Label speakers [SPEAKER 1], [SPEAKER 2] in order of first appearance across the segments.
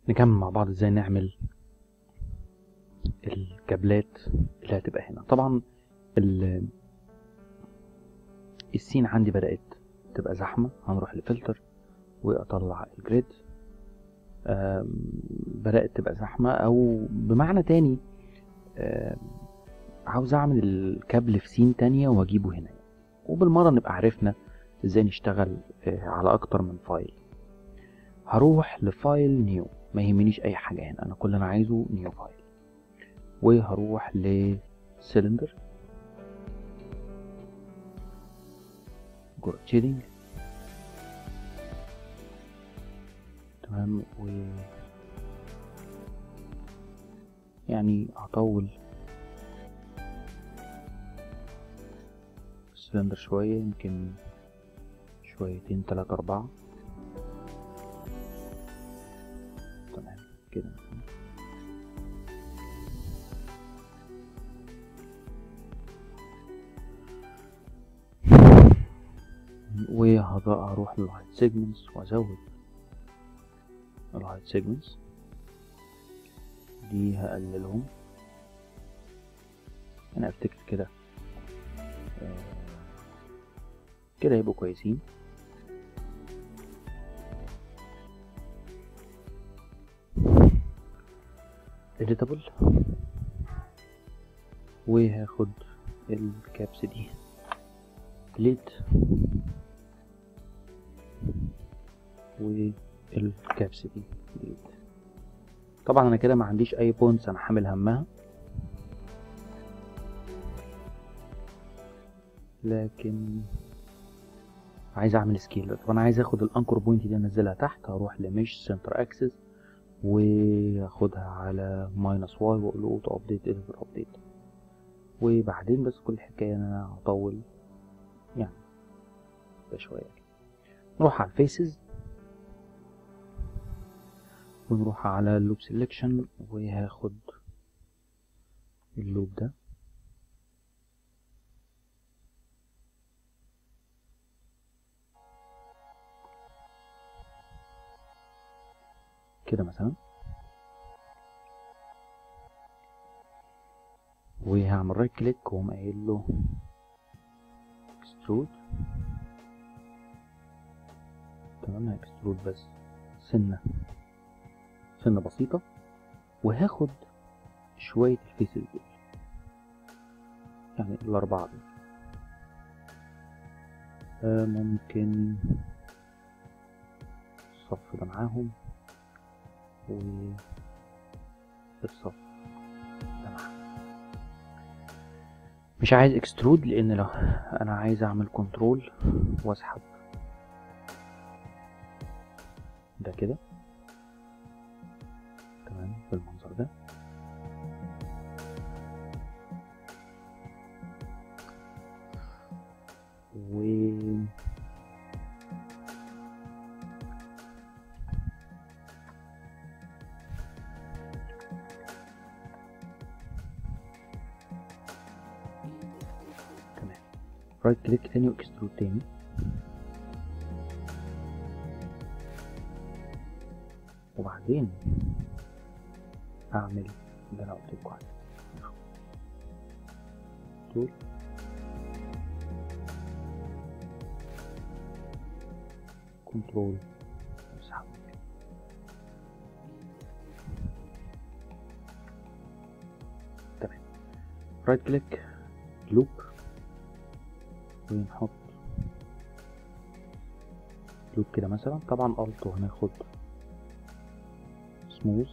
[SPEAKER 1] نكمل مع بعض ازاي نعمل الكابلات اللي هتبقى هنا طبعا ال- السين عندي بدأت تبقى زحمة هنروح لفلتر واطلع الجريد آم، بدأت تبقى زحمة او بمعنى تاني آم، عاوز اعمل الكابل في سين تانية واجيبه هنا وبالمرة نبقى عرفنا ازاي نشتغل آه، على اكتر من فايل هروح لفايل نيو ما يهمنيش اي حاجة هنا انا كل اللي انا عايزه نيو فايل وهروح لسيلندر جوه تشيلينج تمام و يعني هطول السلندر شوية يمكن شويتين تلاتة أربعة تمام كده مثلا وهروح للهايت سيجمنتس وازود الهايت سيجمنتس دي هقللهم انا افتكر كده آه، كده يبقوا كويسين editable وهاخد الكابس دي delete والكابس دي delete طبعا انا كده ما عنديش اي بوينتس انا حامل همها لكن عايز اعمل سكيل طب انا عايز اخد الانكر بوينت دي انزلها تحت هروح لمش سنتر اكسس واخدها على ماينس واي واقول له اوتو ابديت اديتور ابديت وبعدين بس كل الحكايه ان انا هطول يعني ده شويه نروح على الفيسز ونروح على اللوب سيلكشن وهاخد اللوب ده كده مثلا وهعمل رايت كليك واقوم قايل له اكسترود تمام اكسترود بس سنه سنه بسيطه وهاخد شويه الفيسز دول يعني الاربعه دول آه ممكن الصف ده معاهم والصف ده معاهم مش عايز اكسترود لان لو انا عايز اعمل كنترول واسحب ده كده تمام بالمنظر ده و تمام رايت كليك تاني واكسترود تاني وبعدين اعمل اللي انا قلت لكم عليه دول كنترول اسحب تمام رايت كليك لوب ونحط لوب كده مثلا طبعا الت وهناخد سموث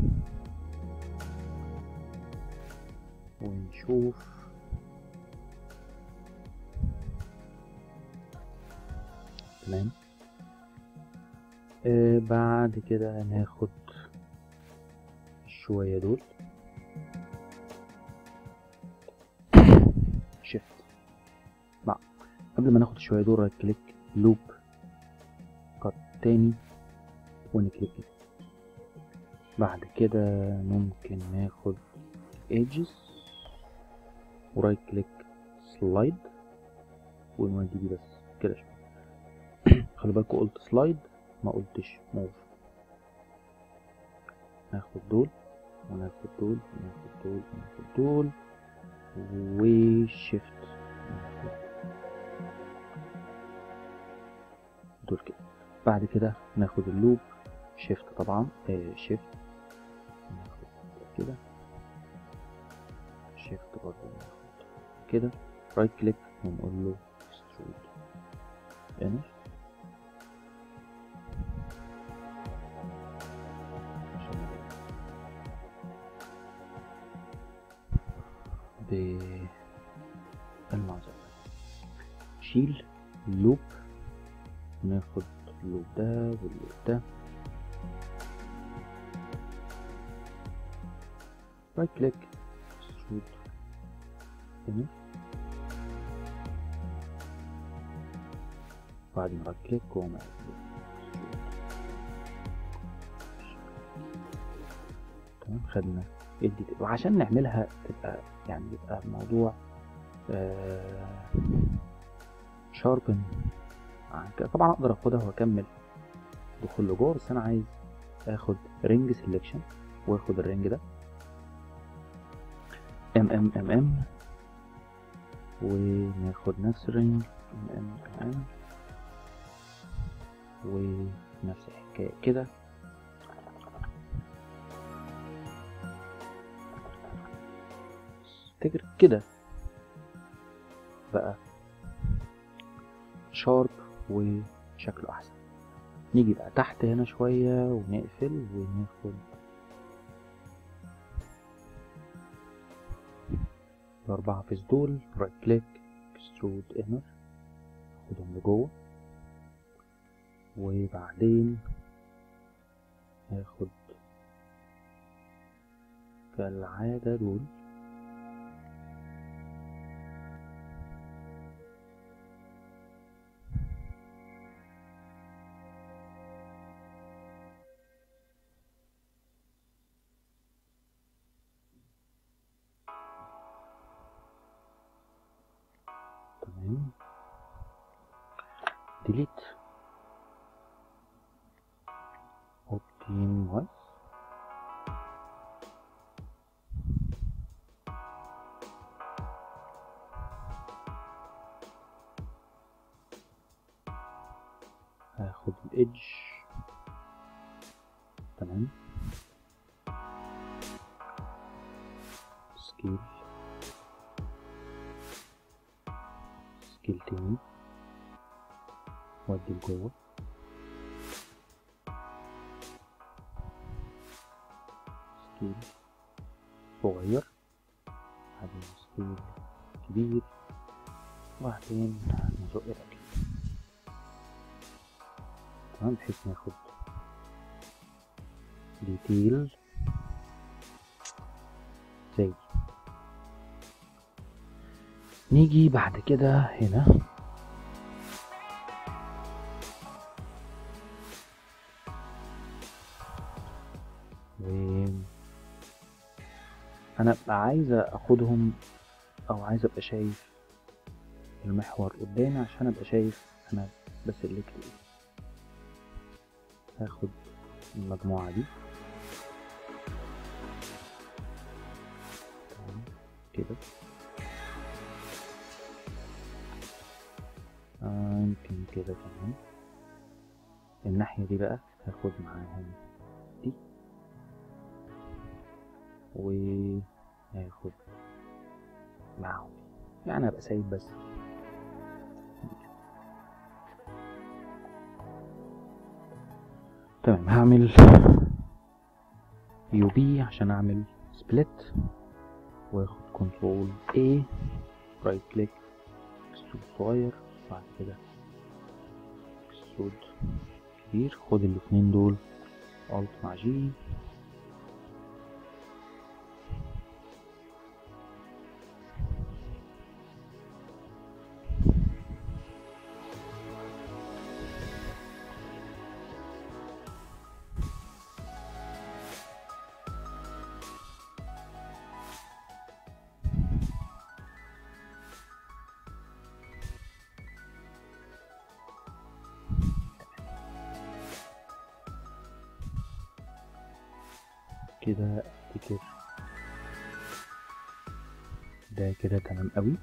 [SPEAKER 1] ونشوف تمام آه بعد كده هناخد شوية دول شيفت مع قبل ما ناخد شوية دول رايت كليك لوب كات تاني ونكليك كده بعد كده ممكن ناخد edges ورايت كليك سلايد ونودي دي بس كده شوية خلي بالكوا قلت سلايد ما قلتش موف ناخد دول وناخد دول وناخد دول وناخد دول وشيفت ناخد دول كده بعد كده ناخد اللوب شيفت طبعا آه شيفت ناخد كده شيفت برضه ناخد كده رايت كليك ونقول له اكسترود finish بالمنظر ده شيل اللوب وناخد اللوب ده واللوب ده رايت كليك اكسترود finish بعدين رايت كليك وما تمام خدنا الديتيل وعشان نعملها تبقى يعني يبقى الموضوع آه شاربن عن كده طبعا اقدر اخدها واكمل دخول لجوه بس انا عايز اخد رينج سيلكشن واخد الرينج ده ام ام ام ام وناخد نفس الرينج ام ام ام ام ونفس الحكاية كده تفتكر كده بقى شارب وشكله احسن نيجي بقى تحت هنا شوية ونقفل وناخد الأربعة فيس دول رايت كليك اكسترود انر ناخدهم لجوه وبعدين هاخد كالعادة دول تمام ديليت optimize هاخد الايدج تمام سكيل سكيل تاني وادي لجوه سكيل صغير بعدين سكيل كبير وبعدين نزق الأكل تمام بحيث ناخد ديتيل زي نيجي بعد كده هنا و انا ابقى عايز اخدهم او عايز ابقى شايف المحور قدامي عشان ابقى شايف انا بسلكت ايه هاخد المجموعة دي تمام كده آه يمكن كده كمان الناحية دي بقى هاخد معاهم دي وهاخد معاهم يعني ابقى سايب بس تمام هعمل يو بي عشان اعمل سبليت واخد كنترول A رايت كليك اكسترود صغير بعد كده اكسترود كبير خد الاتنين دول الت مع جي كده افتكر ده كده تمام قوي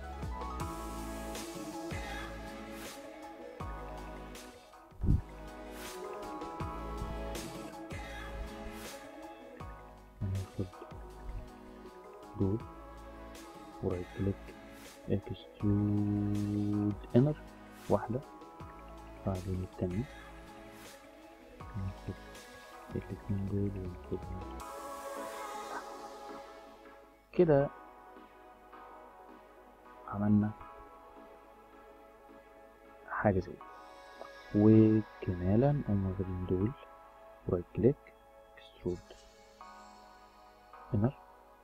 [SPEAKER 1] هناخد دول ورايت كليك اكسترود انر واحدة بعدين التانية ناخد الاتنين دول وناخدهم كده عملنا حاجة زي كده. وكمالا نقوم واخدين دول رايت كليك اكسترود انر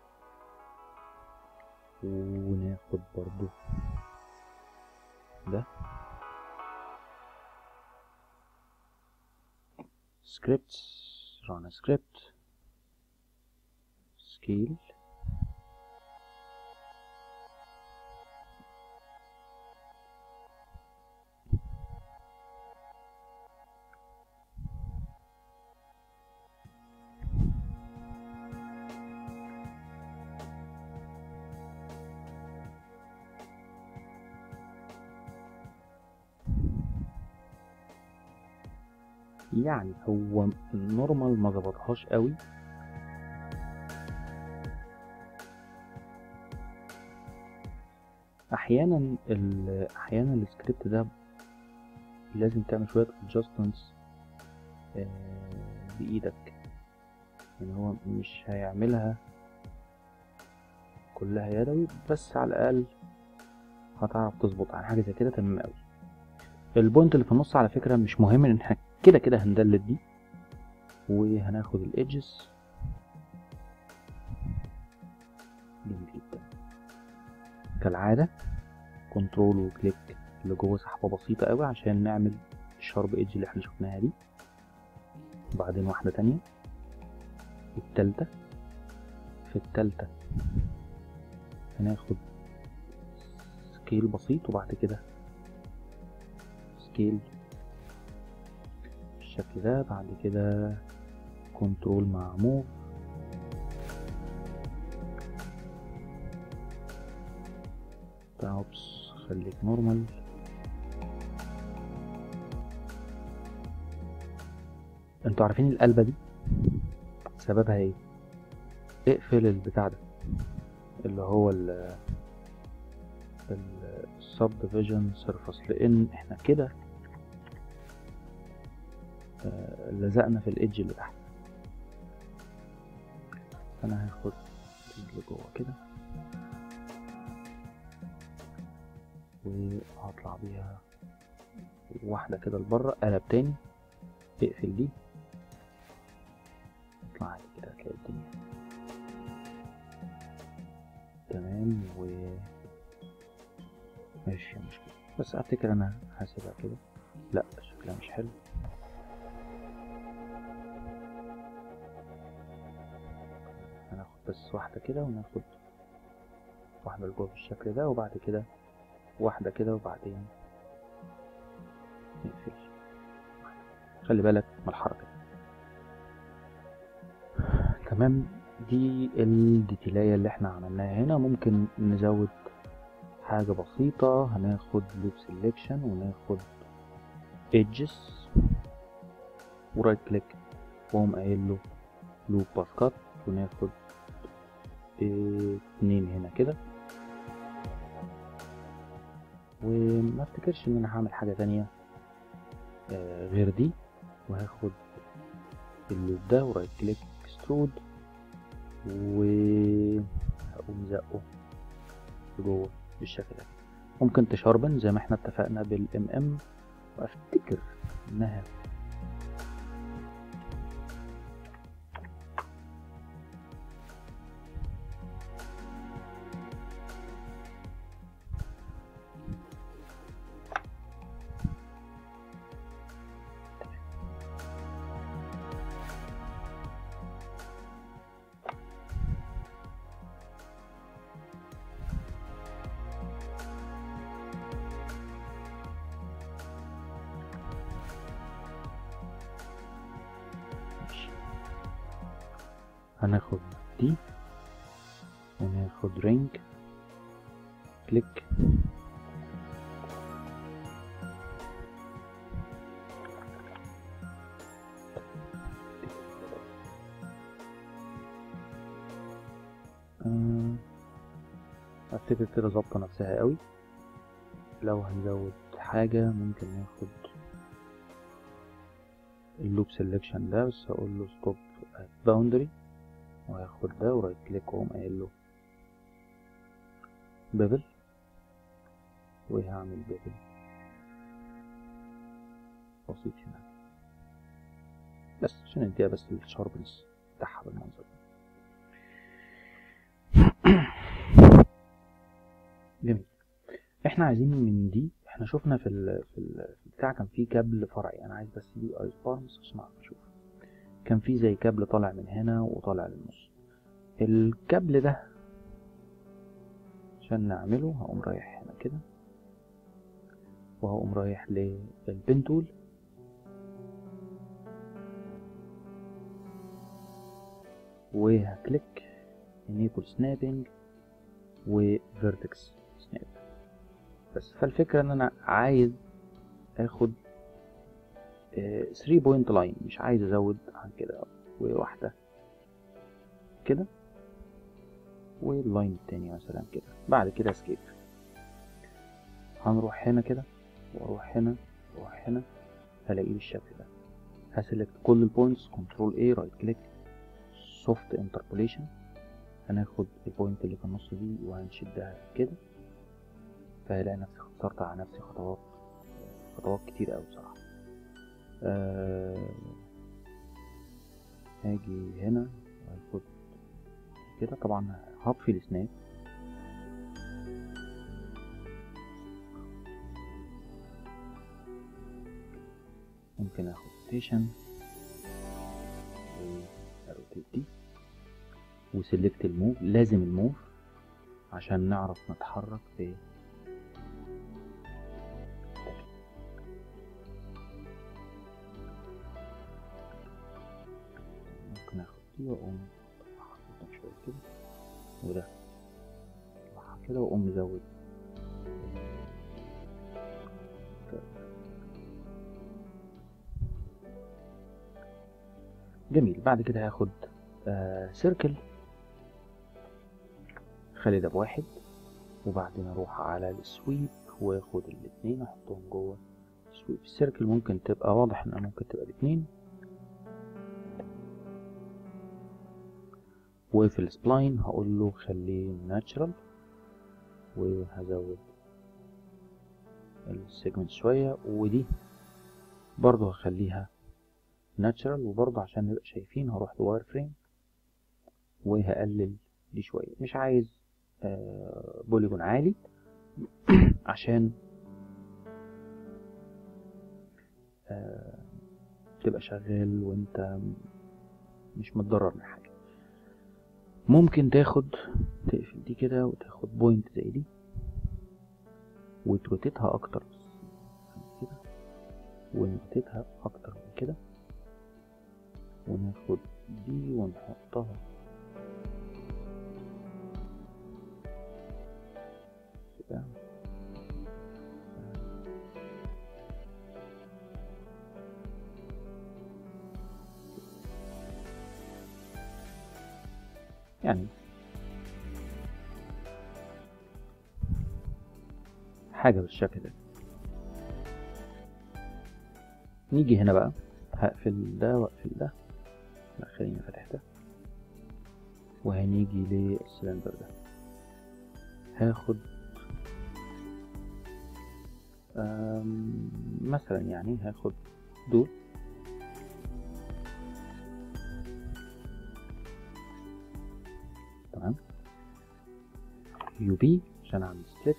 [SPEAKER 1] وناخد برضو ده سكريبت run سكريبت سكيل يعني هو النورمال ما ظبطهاش قوي احيانا ال- احيانا السكريبت ده لازم تعمل شويه adjustments آه، بايدك يعني هو مش هيعملها كلها يدوي بس على الاقل هتعرف تظبط عن حاجه زي كده تمام قوي البوينت اللي في النص على فكره مش مهم ان احنا كده كده هندلت دي وهناخد الايدجز جميل جدا كالعادة كنترول وكليك اللي جوه سحبة بسيطة قوي عشان نعمل الشارب ايدج اللي احنا شفناها دي وبعدين واحدة تانية التالتة في التالتة هناخد سكيل بسيط وبعد كده سكيل بالشكل ده بعد كده كنترول مع موف اوبس خليك نورمال انتوا عارفين القلبة دي سببها ايه اقفل البتاع ده اللي هو ال السب ديفيجن سيرفس لان احنا كده آه، لزقنا في الايدج اللي تحت انا هاخد اللي جوه كده وهطلع بيها واحدة كده لبره قلب تاني اقفل دي اطلع عادي كده هتلاقي الدنيا تمام و ماشي مشكلة بس افتكر انا هسيبها كده لا شكلها مش حلو هناخد بس واحدة كده وناخد واحدة لجوه بالشكل ده وبعد كده واحدة كده وبعدين نقفل خلي بالك من الحركة دي. تمام دي الديتيلاية اللي احنا عملناها هنا ممكن نزود حاجة بسيطة هناخد لوب سيلكشن وناخد edges ورايت كليك واقوم قايل له لوب باسكت وناخد اتنين هنا كده وما افتكرش ان انا هعمل حاجة تانية آه، غير دي وهاخد اللوب ده ورايت كليك اكسترود وهقوم زقه لجوه بالشكل ده ممكن تشاربن زي ما احنا اتفقنا بالام ام وافتكر انها هناخد دي وناخد رينج كليك آه، افتكر كده ظابطة نفسها قوي لو هنزود حاجة ممكن ناخد اللوب سيلكشن ده بس هقول له ستوب باوندري وهاخد ده ورايت كليك واقوم قايل له بيبل وهعمل بيبل بسيط هنا بس عشان اديها بس الشاربنس بتاعها بالمنظر ده جميل احنا عايزين من دي احنا شفنا في ال في, ال في البتاع كان في كابل فرعي انا عايز بس دي ايس بارمز عشان اعرف اشوف كان في زي كابل طالع من هنا وطالع للنص الكابل ده عشان نعمله هقوم رايح هنا كده وهقوم رايح للبن تول وهكليك enable snapping و vertex snap بس فالفكرة ان انا عايز اخد 3 بوينت لاين مش عايز ازود عن كده وواحدة كده واللاين التاني مثلا كده بعد كده اسكيب هنروح هنا كده واروح هنا واروح هنا هلاقيه بالشكل ده هسلكت كل البوينتس كنترول A رايت كليك سوفت انتربوليشن هناخد البوينت اللي في النص دي وهنشدها كده فهلاقي نفسي اختصرت على نفسي خطوات خطوات كتير اوي بصراحة أه هاجي هنا وهاخد كده طبعا هطفي السناب ممكن اخد روتيشن واروتيت دي وسلكت الموف لازم الموف عشان نعرف نتحرك في ممكن اخد دي واقوم احطها شوية كده وده اطلعها كده واقوم مزود جميل بعد كده هاخد آه سيركل خلي ده بواحد وبعدين اروح على السويب واخد الاتنين احطهم جوه السويب السيركل ممكن تبقى واضح انها ممكن تبقى باتنين وفي السبلاين هقول له خليه ناتشرال وهزود السيجمنت شوية ودي برضو هخليها ناتشرال وبرضو عشان نبقى شايفين هروح لواير فريم وهقلل دي شوية مش عايز آه بوليجون عالي عشان آه تبقى شغال وانت مش متضرر من حاجة ممكن تاخد تقفل دي كده وتاخد بوينت زي دي وتروتيتها اكتر كده ونروتيتها اكتر من كده وناخد دي ونحطها كده يعني حاجة بالشكل ده نيجي هنا بقى هقفل ده واقفل ده لا خليني فاتح ده وهنيجي للسلندر ده هاخد مثلا يعني هاخد دول تمام يو بي عشان اعمل سبليت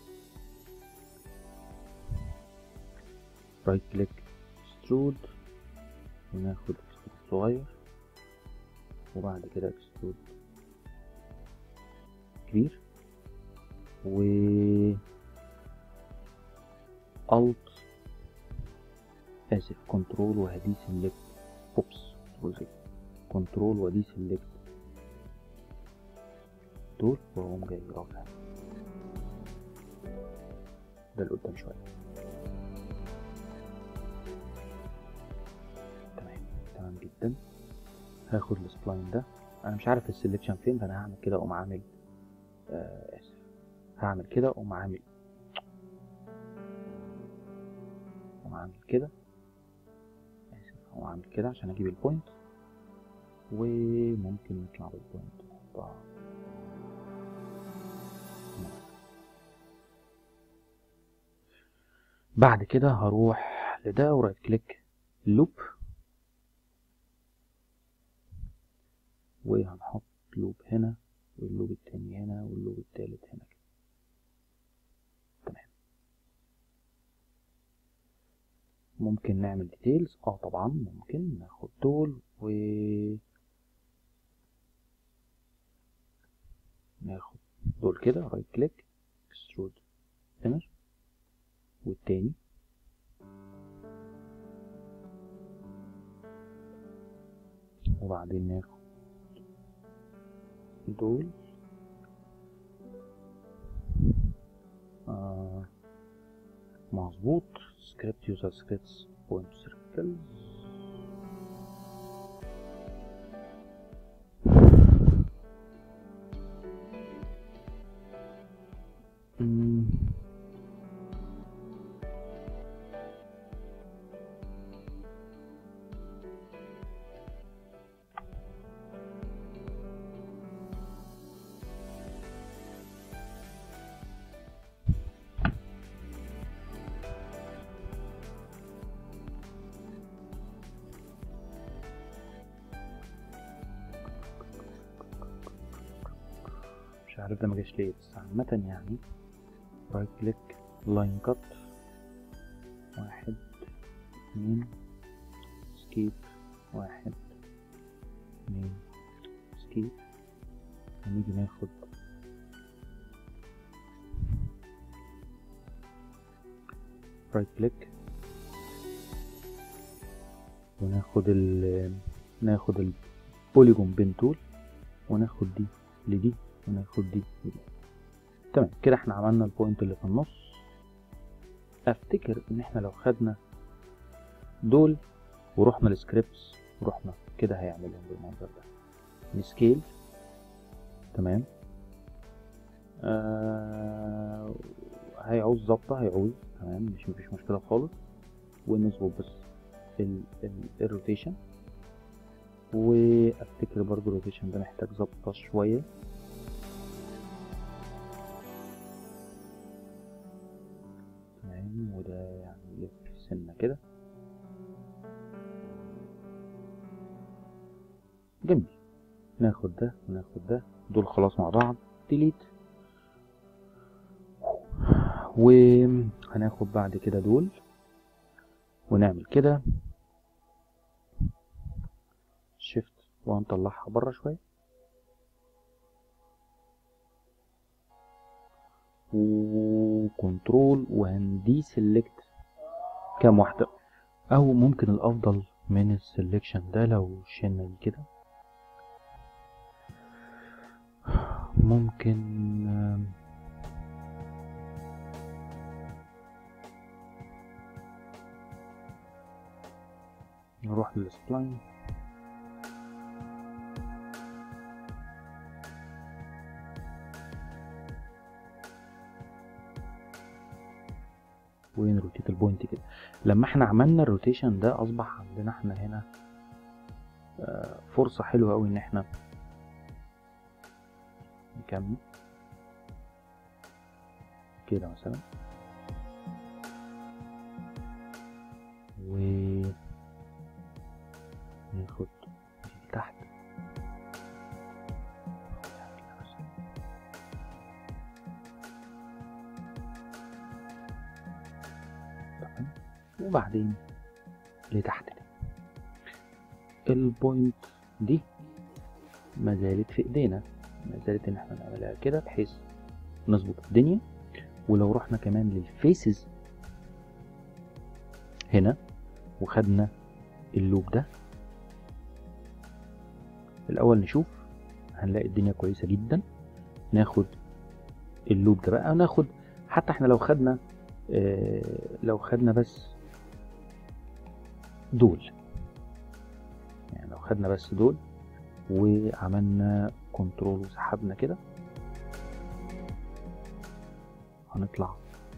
[SPEAKER 1] رايت كليك اكسترود وناخد اكسترود صغير وبعد كده اكسترود كبير و الت اسف كنترول وهدي سيلكت اوبس كنترول وهدي سيلكت تول واقوم جاي رافع ده لقدام شويه تمام تمام جدا هاخد السبلاين ده انا مش عارف السلكشن فين فانا هعمل كده اقوم عامل آه اسف هعمل كده اقوم عامل اقوم عامل كده اسف اقوم عامل كده عشان اجيب البوينت وممكن نطلع بالبوينت نحطها بعد كده هروح لده ورايت كليك لوب وهنحط لوب هنا واللوب التاني هنا واللوب التالت هنا كده تمام ممكن نعمل ديتيلز اه طبعا ممكن ناخد دول و ناخد دول كده رايت كليك اكسترود انر والتاني وبعدين ناخد دول آه مظبوط سكريبت يوزر سكريبتس بوينت سيركلز مش عارف ده مجاش ليه بس عامة يعني رايت كليك لاين كات واحد اتنين سكيب واحد اتنين سكيب ونيجي ناخد رايت كليك وناخد ال ناخد البوليجون بين تول وناخد دي لدي وناخد دي لدي تمام كده احنا عملنا البوينت اللي في النص افتكر ان احنا لو خدنا دول ورحنا السكريبتس ورحنا كده هيعملهم بالمنظر ده نسكيل تمام آه هيعوز ظبطة هيعوز تمام مش مفيش مشكلة خالص ونظبط بس ال ال الروتيشن وافتكر برضو الروتيشن ده محتاج ظبطة شوية تمام وده يعني يلف سنة كده جميل ناخد ده وناخد ده دول خلاص مع بعض ديليت وهناخد بعد كده دول ونعمل كده شيفت وهنطلعها بره شويه وكنترول وهندي سيلكت كام واحده او ممكن الافضل من السلكشن ده لو شلنا دي كده ممكن نروح للسبلاين ونروتيت البوينت كده لما احنا عملنا الروتيشن ده اصبح عندنا احنا هنا فرصة حلوة اوي ان احنا نكمل كده مثلا و ناخد دي تحت تمام وبعدين لتحت دي البوينت دي ما زالت في ايدينا ما زالت ان احنا نعملها كده بحيث نظبط الدنيا ولو رحنا كمان للفيسز هنا وخدنا اللوب ده الاول نشوف هنلاقي الدنيا كويسة جدا ناخد اللوب ده بقى ناخد حتى احنا لو خدنا اه لو خدنا بس دول يعني لو خدنا بس دول وعملنا كنترول وسحبنا كده هنطلع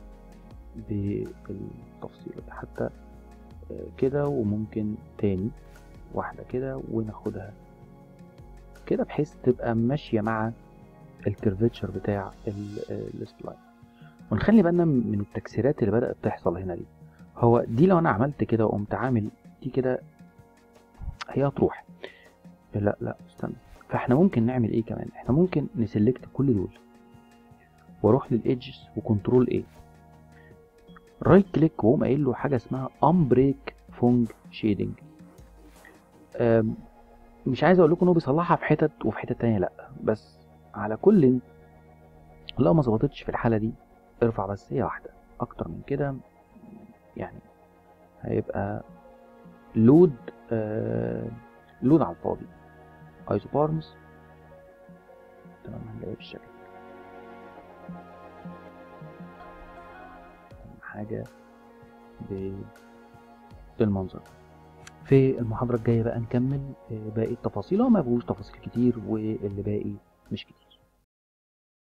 [SPEAKER 1] بالتفصيل حتى كده وممكن تاني واحدة كده وناخدها كده بحيث تبقى ماشية مع الكيرفتشر بتاع السبلاين ونخلي بالنا من التكسيرات اللي بدأت تحصل هنا دي هو دي لو انا عملت كده وقمت عامل دي كده هي هتروح لا لا استنى فاحنا ممكن نعمل ايه كمان احنا ممكن نسلكت كل دول واروح للايدجز وكنترول ايه رايت كليك واقوم قايل له حاجه اسمها امبريك فونج شيدنج مش عايز اقول لكم انه بيصلحها في حتت وفي حتت تانية لا بس على كل لو ما ظبطتش في الحاله دي ارفع بس هي واحده اكتر من كده يعني هيبقى لود آه لود على الفاضي ايزو بارمز تمام هنلاقيه بالشكل حاجة بالمنظر في المحاضرة الجاية بقى نكمل باقي التفاصيل هو ما فيهوش تفاصيل كتير واللي باقي مش كتير